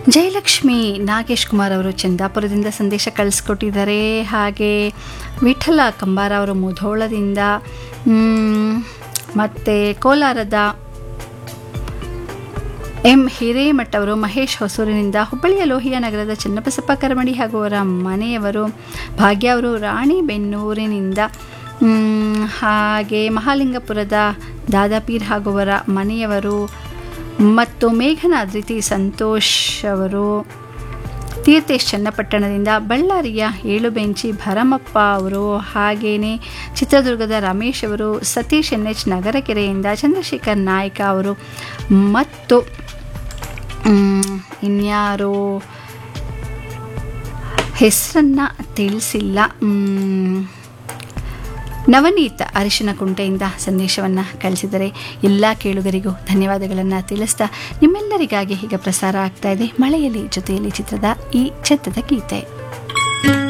ಜಯಲಕ್ಷ್ಮಿ ನಾಗೇಶ್ ಕುಮಾರ್ ಅವರು ಚಂದಾಪುರದಿಂದ ಸಂದೇಶ ಕಳಿಸ್ಕೊಟ್ಟಿದ್ದಾರೆ ಹಾಗೆ ವಿಠಲ ಕಂಬಾರ ಅವರು ಮುಧೋಳದಿಂದ ಮತ್ತು ಕೋಲಾರದ ಎಂ ಹಿರೇಮಠ ಅವರು ಮಹೇಶ್ ಹೊಸೂರಿನಿಂದ ಹುಬ್ಬಳ್ಳಿಯ ಲೋಹಿಯ ನಗರದ ಚನ್ನಬಸಪ್ಪ ಕರಮಡಿ ಹಾಗೂ ಅವರ ಮನೆಯವರು ಭಾಗ್ಯ ಅವರು ರಾಣಿಬೆನ್ನೂರಿನಿಂದ ಮ್, ಹಾಗೆ ಮಹಾಲಿಂಗಪುರದ ದಾದಾಪೀರ್ ಹಾಗೂ ಅವರ ಮನೆಯವರು ಮತ್ತು ಮೇಘನಾದ್ರಿತಿ ಸಂತೋಷ್ ಅವರು ತೀರ್ಥೇಶ್ ಚನ್ನಪಟ್ಟಣದಿಂದ ಬಳ್ಳಾರಿಯ ಏಳುಬೆಂಚಿ ಭರಮಪ್ಪ ಅವರು ಹಾಗೇನೆ ಚಿತ್ರದುರ್ಗದ ರಮೇಶ್ ಅವರು ಸತೀಶ್ ಎನ್ ಎಚ್ ನಗರಕೆರೆಯಿಂದ ಚಂದ್ರಶೇಖರ್ ನಾಯ್ಕ ಅವರು ಮತ್ತು ಮ್, ಇನ್ಯಾರು ಹೆಸರನ್ನು ತಿಳಿಸಿಲ್ಲ ಮ್, ನವನೀತ್ ಅರಿಶಿನ ಕುಂಟೆಯಿಂದ ಸಂದೇಶವನ್ನು ಕಳಿಸಿದರೆ ಎಲ್ಲ ಕೇಳುಗರಿಗೂ ಧನ್ಯವಾದಗಳನ್ನು ತಿಳಿಸ್ತಾ ನಿಮ್ಮೆಲ್ಲರಿಗಾಗಿ ಈಗ ಪ್ರಸಾರ ಆಗ್ತಾ ಇದೆ ಮಳೆಯಲ್ಲಿ ಜೊತೆಯಲ್ಲಿ ಚಿತ್ರದ ಈ ಚಿತ್ರದ ಗೀತೆ